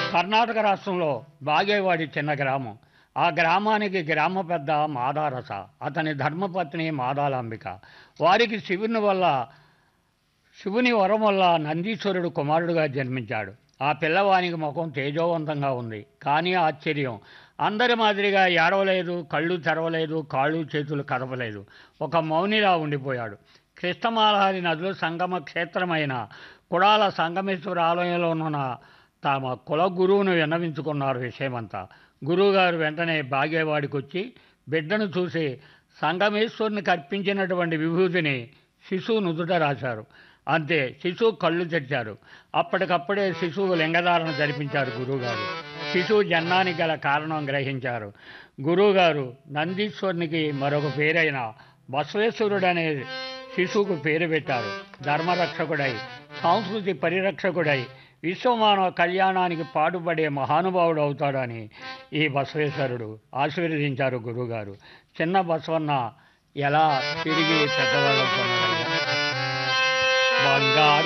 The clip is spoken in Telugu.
కర్ణాటక రాష్ట్రంలో బాగేవాడి చిన్న గ్రామం ఆ గ్రామానికి గ్రామ పెద్ద మాదారస అతని ధర్మపత్ని మాదాలాంబిక వారికి శివుని వల్ల శివుని వరం వల్ల నందీశ్వరుడు కుమారుడుగా జన్మించాడు ఆ పిల్లవానికి ముఖం తేజోవంతంగా ఉంది కానీ ఆశ్చర్యం అందరి మాదిరిగా ఏడవలేదు కళ్ళు తెరవలేదు కాళ్ళు చేతులు కదపలేదు ఒక మౌనిలా ఉండిపోయాడు కృష్ణమాలహారి నదులు సంగమ క్షేత్రమైన కుడాల సంగమేశ్వర ఆలయంలో ఉన్న తమ కుల గురువును విన్నవించుకున్నారు విషయమంతా గురువుగారు వెంటనే బాగేవాడికి వచ్చి బిడ్డను చూసి సంగమేశ్వరునికి అర్పించినటువంటి విభూతిని శిశువు నుదుట రాశారు అంతే శిశువు కళ్ళు తెచ్చారు అప్పటికప్పుడే శిశువు లింగధారణ జరిపించారు గురువుగారు శిశువు జన్మానికి గల కారణం గ్రహించారు గురువుగారు నందీశ్వరునికి మరొక పేరైన బసవేశ్వరుడనే శిశువుకు పేరు పెట్టారు ధర్మరక్షకుడై సంస్కృతి పరిరక్షకుడై విశ్వమానవ కళ్యాణానికి పాటుపడే మహానుభావుడు అవుతాడని ఈ బసవేశ్వరుడు ఆశీర్వదించారు గురువుగారు చిన్న బసవన్న ఎలా తిరిగి పెద్దవాళ్ళు అవుతున్నాడయ్యా బంగారు